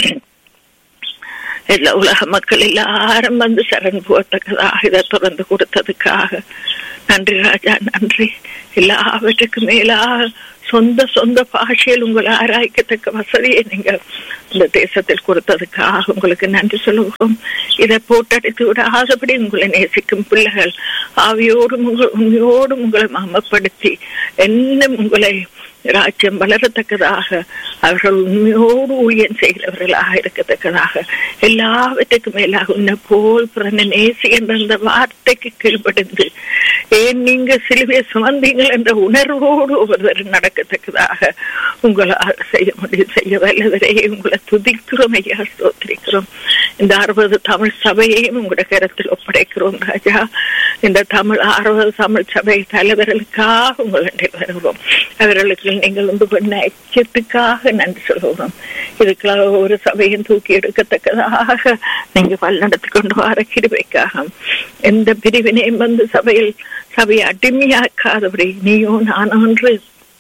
எல்லா உலக மக்கள் எல்லாரும் வந்து சரண் போகத்தக்கதாக இதை தொடர்ந்து கொடுத்ததுக்காக நன்றி ராஜா நன்றி எல்லாவற்றுக்கும் மேலாக சொந்த சொந்த பாஷையில் உங்களை ஆராய்க்கத்தக்க வசதியை நீங்கள் இந்த தேசத்தில் கொடுத்ததுக்காக உங்களுக்கு நன்றி சொல்லுவோம் இதை போட்டடித்து விடாதபடி உங்களை நேசிக்கும் பிள்ளைகள் ஆவியோடும் உங்கள் உண்மையோடும் உங்களை மமப்படுத்தி என்ன உங்களை ராஜ்யம் வளரத்தக்கதாக அவர்கள் உண்மையோடு ஊழியம் செய்கிறவர்களாக இருக்கத்தக்கதாக எல்லாவற்றுக்கும் மேலாக உன்னை போல் பிறந்த நேசி என்ற அந்த வார்த்தைக்கு கீழ்ப்படிந்து ஏன் நீங்க சிலுவையை சுமந்தீங்கள் என்ற உணர்வோடு ஒவ்வொருவர் நடக்கத்தக்கதாக உங்களால் செய்ய முடியும் செய்ய வல்லவரே உங்களை துதிக்கிறோம் ஐயா ஸ்தோத்திரிக்கிறோம் இந்த அறுபது தமிழ் சபையையும் உங்களோட கருத்தில் ஒப்படைக்கிறோம் ராஜா இந்த தமிழ் அறுபது தமிழ் சபை தலைவர்களுக்காக உங்களிடம் வருவோம் அவர்களுக்கு நீங்கள் உண்டு பண்ண ஐக்கியத்துக்காக நன்றி சொல்லுவோம் இதுக்கெல்லாம் ஒரு சபையும் தூக்கி எடுக்கத்தக்கதாக நீங்க வழிநடத்தி கொண்டு வர கிருபைக்காக எந்த பிரிவினையும் வந்து சபையில் சபையை அடிமையாக்காதபடி நீயோ நான் ஒன்று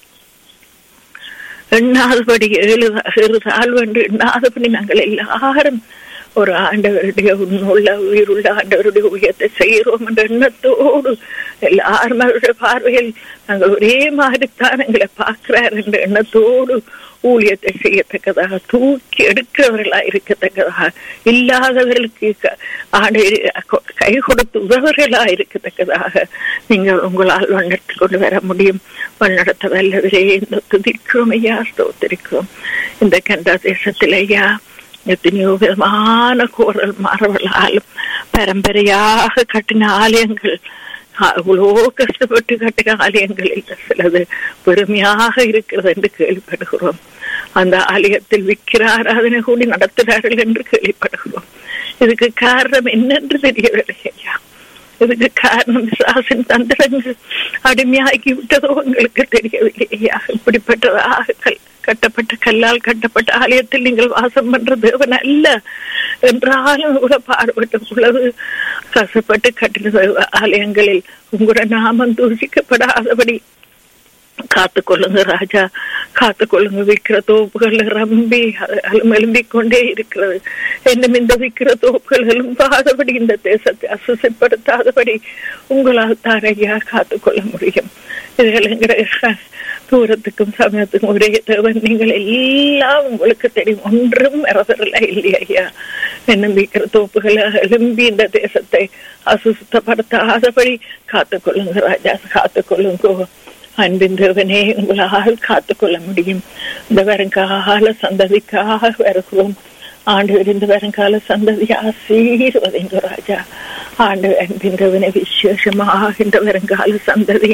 எண்ணாதபடி ஏழு ஏழு தாழ்வென்று எண்ணாதபடி நாங்கள் எல்லாரும் ஒரு ஆண்டவருடைய உள்ள உயிருள்ள ஆண்டவருடைய உயரத்தை செய்கிறோம் என்ற எண்ணத்தோடு எல்லாரும் அவருடைய பார்வையில் நாங்கள் ஒரே மாதிரித்தான் எங்களை பார்க்கிறார் என்ற எண்ணத்தோடு ஊழியத்தை செய்யத்தக்கதாக தூக்கி எடுக்கிறவர்களா இருக்கத்தக்கதாக இல்லாதவர்களுக்கு ஆண்டு கை கொடுத்து உதவர்களா இருக்கத்தக்கதாக நீங்கள் உங்களால் வண்ணெடுத்து கொண்டு வர முடியும் வழிநடத்த வல்லவரே இந்த துதிக்கிறோம் ஐயா ஸ்தோத்திரிக்கிறோம் இந்த கண்டா தேசத்தில் ஐயா எத்தனையோ விதமான கூறல் மரவர்களாலும் பரம்பரையாக கட்டின ஆலயங்கள் அவ்வளோ கஷ்டப்பட்டு கட்டின ஆலயங்களில் சிலது பெருமையாக இருக்கிறது என்று கேள்விப்படுகிறோம் அந்த ஆலயத்தில் விற்கிற ஆராதனை கூடி நடத்துகிறார்கள் என்று கேள்விப்படுகிறோம் இதுக்கு காரணம் என்னென்று தெரியவில்லை ஐயா இதுக்கு காரணம் விசாசின் தந்திரங்கள் அடிமையாகி விட்டதோ உங்களுக்கு தெரியவில்லை ஐயா இப்படிப்பட்டதாக கல் கட்டப்பட்ட கல்லால் கட்டப்பட்ட ஆலயத்தில் நீங்கள் வாசம் பண்ற தேவன் அல்ல என்றாலும் கூட பாடுபட்டு உள்ளது கசப்பட்டு கட்டின ஆலயங்களில் உங்களோட நாமம் தூசிக்கப்படாதபடி காத்து கொள்ளுங்க ராஜா காத்து கொள்ளுங்க விற்கிற தோப்புகள் ரம்பி எலும்பிக் கொண்டே இருக்கிறது என்னும் இந்த விற்கிற தோப்புகள் எலும்பாதபடி இந்த தேசத்தை அசுசப்படுத்தாதபடி உங்களால் தான் ஐயா காத்து கொள்ள முடியும் இதுகள் எங்கிற தூரத்துக்கும் சமயத்துக்கும் ஒரே தேவன் நீங்கள் எல்லாம் உங்களுக்கு தெரியும் ஒன்றும் மறதல இல்லையா ஐயா என்னும் விற்கிற தோப்புகள் எலும்பி இந்த தேசத்தை அசுத்தப்படுத்தாதபடி காத்துக் கொள்ளுங்க ராஜா காத்துக் கொள்ளுங்க அன்பின் தேவனே உங்களால் காத்துக்கொள்ள முடியும் இந்த வருங்கால சந்ததிக்காக வருகிறோம் ஆண்டு இந்த வருங்கால சந்ததி ஆசீர்வதிங்க ராஜா ஆண்டு அன்பின் தேவனை விசேஷமாக இந்த வருங்கால சந்ததி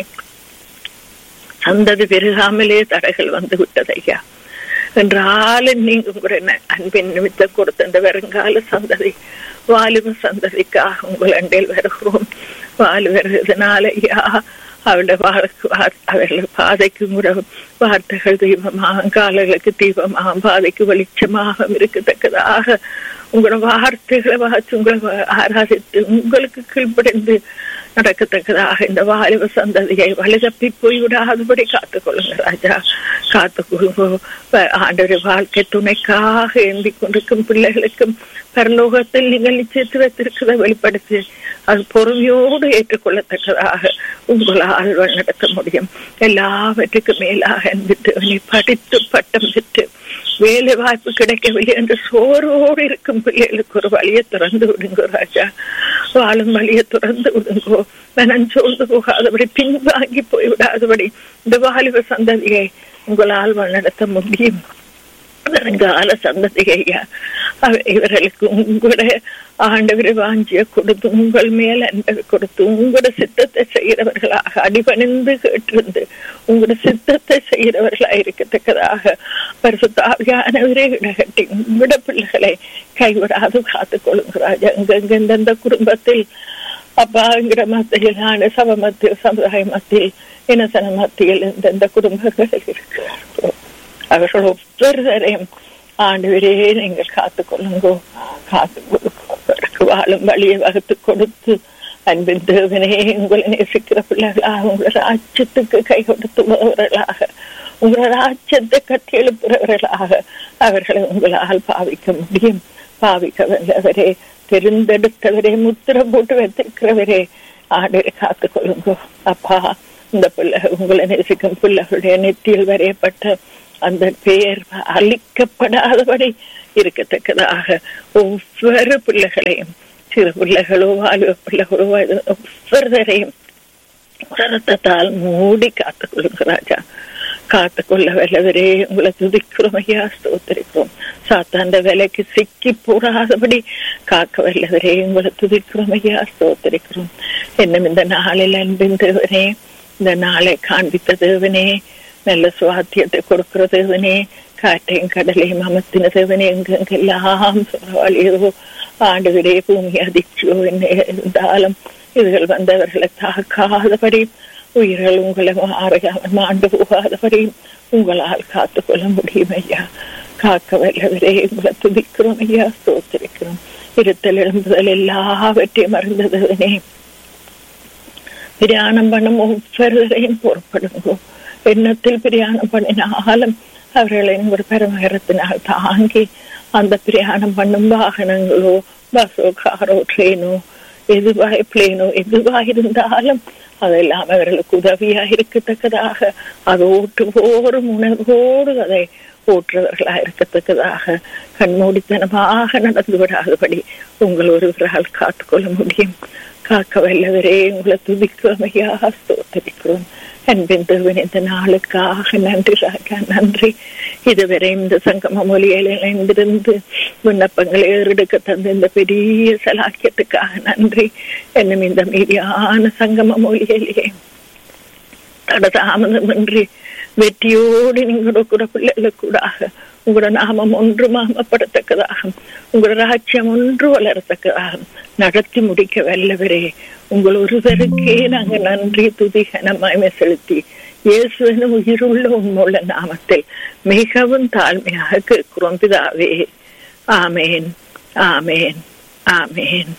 சந்ததி பெருகாமலே தடைகள் வந்து விட்டது ஐயா என்றாலும் நீங்க உங்களுடைய அன்பின் நிமித்தம் கொடுத்த இந்த வருங்கால சந்ததி வாலிப சந்ததிக்காக உங்கள் அண்டையில் வருகிறோம் வாலு வருகிறதுனால ஐயா அவளுடைய அவர்கள் பாதைக்கு முறை வார்த்தைகள் தீபமாக காலங்களுக்கு தீபமாக பாதைக்கு வெளிச்சமாக இருக்கத்தக்கதாக உங்களோட வார்த்தைகளை வாசி உங்களை ஆராதித்து உங்களுக்கு கீழ்ப்படைந்து நடக்கத்தக்கதாக இந்த வாலிப சந்ததியை வலுதப்பி போய்விடாதபடி காத்துக்கொள்ளுங்க ராஜா காத்துக்கொள்ளுங்க ஆண்டவர் வாழ்க்கை துணைக்காக ஏந்தி கொண்டிருக்கும் பிள்ளைகளுக்கும் பரலோகத்தில் நீங்கள் நிச்சயத்து வைத்திருக்கிறத வெளிப்படுத்தி அது பொறுமையோடு ஏற்றுக்கொள்ளத்தக்கதாக உங்களால் நடத்த முடியும் எல்லாவற்றுக்கும் மேலாக என்பது நீ படித்து பட்டம் பெற்று வேலை வாய்ப்பு கிடைக்கவில்லை என்று சோரோடு இருக்கும் பிள்ளைகளுக்கு ஒரு வழியை திறந்து விடுங்கோ ராஜா வாழும் வழியை திறந்து விடுங்கோ மனம் சோர்ந்து போகாதபடி பின்வாங்கி போய்விடாதபடி இந்த வாலிப சந்ததியை உங்களால் நடத்த முடியும் வருங்கால சந்ததிகையா இவர்களுக்கு உங்களுடைய ஆண்டவரை வாஞ்சிய கொடுத்து உங்கள் மேல் அன்பை கொடுத்து உங்களோட சித்தத்தை செய்கிறவர்களாக அடிபணிந்து கேட்டிருந்து உங்களோட சித்தத்தை செய்கிறவர்களாக இருக்கத்தக்கதாக பரிசுத்தாவியானவரே இடகட்டி உங்களோட பிள்ளைகளை கைவிடாது காத்துக் கொள்ளுங்க ராஜா எங்கெந்த குடும்பத்தில் அப்பாங்கிற மத்தியில் ஆண்டு சப மத்தியில் சமுதாய மத்தியில் இனசன மத்தியில் எந்தெந்த குடும்பங்கள் இருக்கிறார்களோ அவர்கள் ஒவ்வொருவரையும் ஆண்டவரே நீங்கள் காத்துக் கொள்ளுங்கோ காத்து கொடுக்க வாழும் வழியை வகுத்து கொடுத்து அன்பின் தேவனே உங்களை நேசிக்கிற பிள்ளைகளாக உங்களை ராஜ்யத்துக்கு கை கொடுத்துள்ளவர்களாக உங்களை ராஜ்யத்தை கட்டி எழுப்புறவர்களாக அவர்களை உங்களால் பாவிக்க முடியும் பாவிக்க வந்தவரே தெரிந்தெடுத்தவரே முத்திரம் போட்டு வைத்திருக்கிறவரே ஆண்டவரை காத்துக் கொள்ளுங்கோ அப்பா இந்த பிள்ளை உங்களை நேசிக்கும் பிள்ளைகளுடைய நெத்தியில் வரையப்பட்ட அந்த பெயர் அழிக்கப்படாதபடி இருக்கத்தக்கதாக ஒவ்வொரு பிள்ளைகளையும் சிறு பிள்ளைகளோ வாலிப பிள்ளைகளோ ஒவ்வொருவரையும் ரத்தத்தால் மூடி காத்துக் கொள்ளுங்க ராஜா காத்து கொள்ள வல்லவரே உங்களை துதிக்கிறோம் ஐயா ஸ்தோத்திரிக்கிறோம் சாத்தாண்ட விலைக்கு சிக்கி போடாதபடி காக்க வல்லவரே உங்களை துதிக்கிறோம் ஐயா ஸ்தோத்திரிக்கிறோம் என்னும் இந்த நாளில் அன்பின் தேவனே இந்த நாளை காண்பித்த தேவனே நல்ல சுவாத்தியத்தை கொடுக்கிற தேவனே காற்றையும் கடலையும் அமர்த்தின தேவனே எங்கெங்கெல்லாம் சுறவாளியோ ஆண்டுகளே பூமி அதிர்ச்சியோ என்ன இருந்தாலும் இதுகள் வந்தவர்களை தாக்காதபடி உயிர்கள் உங்களை மாறாமல் மாண்டு போகாதபடி உங்களால் காத்துக்கொள்ள முடியும் ஐயா காக்க வல்லவரே உங்களை துதிக்கிறோம் ஐயா ஸ்தோத்திரிக்கிறோம் இருத்தல் எழும்புதல் எல்லாவற்றையும் மறந்ததுனே பிரயாணம் பண்ணும் ஒவ்வொருவரையும் பொறுப்படுங்கோ எண்ணத்தில் பிரயாணம் பண்ணினாலும் அவர்களை ஒரு பெருமகரத்தினால் தாங்கி அந்த பிரயாணம் பண்ணும் வாகனங்களோ பஸ்ஸோ காரோ ட்ரெயினோ எதுவாய் பிளேனோ எதுவாக இருந்தாலும் அதெல்லாம் அவர்களுக்கு உதவியா இருக்கத்தக்கதாக அது ஓட்டுவோரும் உணர்வோடு அதை ஓட்டுறவர்களா இருக்கத்தக்கதாக கண்மூடித்தனமாக நடந்து விடாதபடி உங்கள் ஒருவரால் காத்துக்கொள்ள முடியும் காக்க வல்லவரே உங்களை துதிக்கிறோம் ஐயா ஸ்தோத்தரிக்கிறோம் அன்பின் தேவன் இந்த நாளுக்காக நன்றி ராஜா நன்றி இதுவரை இந்த சங்கம மொழியில் இணைந்திருந்து விண்ணப்பங்களை ஏறெடுக்க தந்த இந்த பெரிய சலாக்கியத்துக்காக நன்றி என்னும் இந்த மீதியான சங்கம மொழியிலே தடதாமதமின்றி வெற்றியோடு நீங்களோட கூட பிள்ளைகளுக்கு கூடாக உங்களோட நாமம் ஒன்று மாமப்படத்தக்கதாக உங்களோட ராஜ்யம் ஒன்று வளரத்தக்கதாக நடத்தி முடிக்க வல்லவரே உங்கள் ஒருவருக்கே நாங்க நன்றி துதி கனமாய்மை செலுத்தி இயேசுவின் உயிருள்ள உண்முள்ள நாமத்தில் மிகவும் தாழ்மையாக கேட்கிறோம் பிதாவே ஆமேன் ஆமேன் ஆமேன்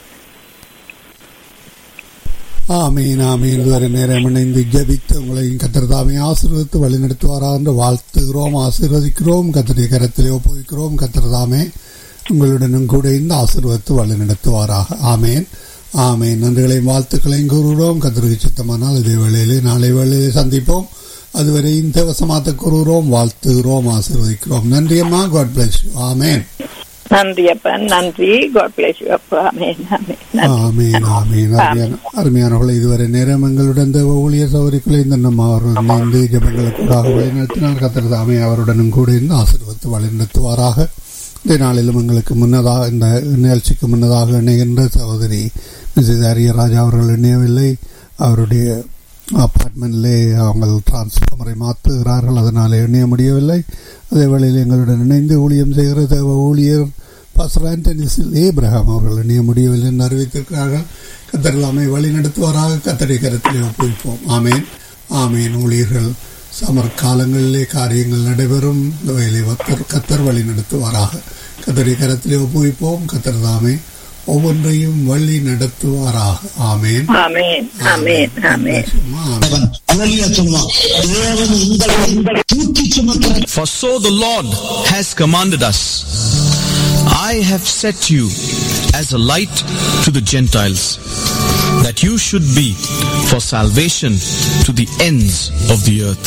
ஆமீன் ஆமீன் இதுவரை நேரம் இணைந்து ஜபித்து உங்களையும் கத்திரதாமை ஆசீர்வதித்து வழிநடத்துவாரா என்று வாழ்த்துகிறோம் ஆசீர்வதிக்கிறோம் கத்திரிய கரத்திலே ஒப்புவிக்கிறோம் கத்திரதாமே உங்களுடனும் கூட இந்த ஆசீர்வதித்து வழிநடத்துவாராக ஆமேன் ஆமேன் நன்றிகளையும் வாழ்த்துக்களையும் கூறுகிறோம் கத்திரிக்கு சித்தமானால் இதே வேளையிலே நாளை வேளையிலே சந்திப்போம் அதுவரை இந்த வசமாத்த கூறுகிறோம் வாழ்த்துகிறோம் ஆசீர்வதிக்கிறோம் நன்றி அம்மா காட் பிளஸ் ஆமேன் நன்றி அப்பா நன்றி காட் பிளேஸ் யூ அப்பா ஆமேன் ஆமேன் ஆமீன் ஆமீன் அருமையான அருமையானவர்களை இதுவரை நேரம் எங்களுடன் தேவ ஊழியர் சௌரிக்குள்ளே இந்த நம்ம அவர்கள் இணைந்து ஜபங்களுக்கு கூடாக வழிநடத்தினார் கத்திர தாமே அவருடனும் கூட இருந்து ஆசீர்வத்து வழிநடத்துவாராக இந்த நாளிலும் எங்களுக்கு முன்னதாக இந்த நிகழ்ச்சிக்கு முன்னதாக இணைகின்ற சகோதரி மிஸ்ஸஸ் அரியராஜா அவர்கள் இணையவில்லை அவருடைய அப்பார்ட்மெண்ட்லே அவங்க டிரான்ஸ்ஃபார்மரை மாற்றுகிறார்கள் அதனால் இணைய முடியவில்லை அதே வேளையில் எங்களுடன் இணைந்து ஊழியம் செய்கிற தேவ ஊழியர் பாஸ்டர் ஆண்டனிஸில் ஏப்ரஹாம் அவர்கள் இணைய முடியவில்லை என்று அறிவித்திருக்கிறார்கள் கத்தரலாமை வழி நடத்துவாராக கத்தரை கருத்திலே ஒப்புவிப்போம் ஆமேன் ஆமேன் ஊழியர்கள் சமர் காலங்களிலே காரியங்கள் நடைபெறும் இந்த வேலை வத்தர் கத்தர் வழி நடத்துவாராக கத்தரை கரத்திலே ஒப்புவிப்போம் கத்தர் தாமே ஒவ்வொன்றையும் வழி நடத்துவாராக ஆமேன் ஆமேன் ஆமேன் ஆமேன் ஆமேன் அனலியா சொன்னா தேவன் உங்களை தூக்கி சுமக்கிற For so the Lord has commanded us, I have set you as a light to the Gentiles, that you should be for salvation to the ends of the earth.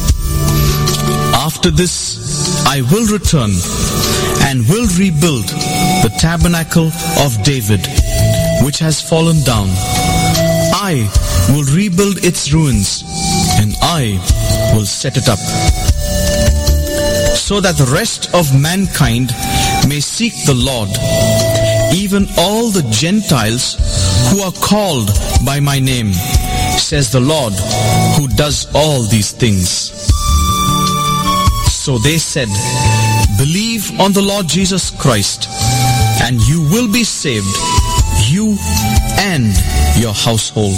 After this, I will return and will rebuild the tabernacle of David, which has fallen down. I will rebuild its ruins, and I will set it up so that the rest of mankind may seek the Lord, even all the Gentiles who are called by my name, says the Lord, who does all these things. So they said, Believe on the Lord Jesus Christ, and you will be saved, you and your household.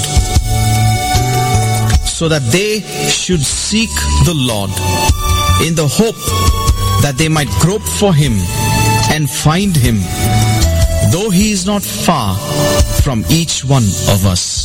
So that they should seek the Lord in the hope that they might grope for him and find him, though he is not far from each one of us.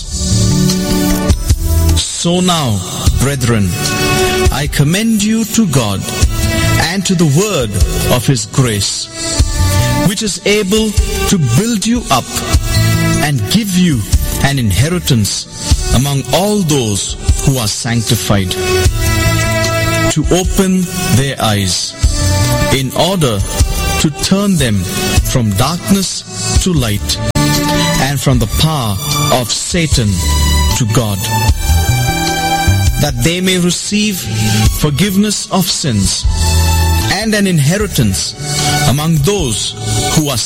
So now, brethren, I commend you to God and to the word of his grace, which is able to build you up and give you an inheritance among all those who are sanctified to open their eyes in order to turn them from darkness to light and from the power of Satan to God that they may receive forgiveness of sins and an inheritance among those who are